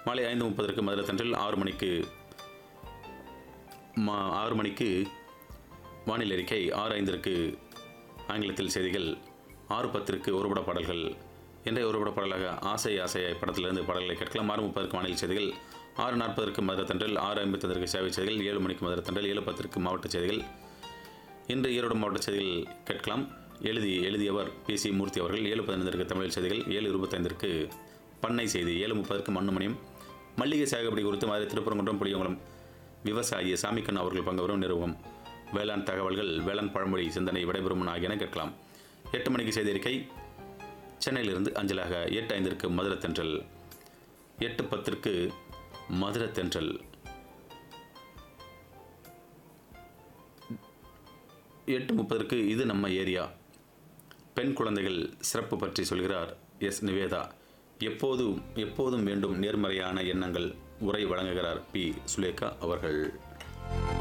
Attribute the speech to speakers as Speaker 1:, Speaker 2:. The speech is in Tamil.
Speaker 1: மாலை ஐந்து முப்பதற்கு மதுரை தென்றல் ஆறு மணிக்கு மா ஆறு மணிக்கு வானிலை அறிக்கை ஆறு ஐந்திற்கு ஆங்கிலத்தில் செய்திகள் ஆறு பத்திற்கு ஒருபட பாடல்கள் இன்றைய ஒருபட பாடலாக ஆசை ஆசை படத்திலிருந்து பாடல்களை கேட்கலாம் ஆறு முப்பதற்கு வானிலை செய்திகள் ஆறு நாற்பதற்கு மதுரை தென்றல் ஆறு ஐம்பத்தொன்றிற்கு சேவை செய்திகள் ஏழு மணிக்கு மதுரை தென்றல் ஏழு பத்திற்கு மாவட்ட செய்திகள் இன்று ஈரோடு மாவட்ட செய்திகள் கேட்கலாம் எழுதி எழுதியவர் பி சி மூர்த்தி அவர்கள் ஏழு பதினைந்திற்கு தமிழ் செய்திகள் ஏழு இருபத்தைந்திற்கு பண்ணை செய்தி ஏழு முப்பதற்கு மண்ணுமணியம் மல்லிகை சாகுபடி குறித்து மாதிரி திருப்பரங்குன்றம் புளியங்குளம் விவசாயி சாமிக்கண்ணா அவர்கள் பங்கு வரும் நிறுவனம் வேளாண் தகவல்கள் வேளாண் பழமொழி சிந்தனை விடைபெறும் ஆகியன கேட்கலாம் எட்டு மணிக்கு செய்தி அறிக்கை சென்னையிலிருந்து அஞ்சலாக எட்டு ஐந்திற்கு மதுரை தென்றல் எட்டு பத்திற்கு மதுரை தென்றல் எட்டு முப்பதற்கு இது நம்ம ஏரியா பெண் குழந்தைகள் சிறப்பு பற்றி சொல்கிறார் எஸ் நிவேதா எப்போதும் எப்போதும் வேண்டும் நேர்மறையான எண்ணங்கள் உரை வழங்குகிறார் பி சுலேகா அவர்கள்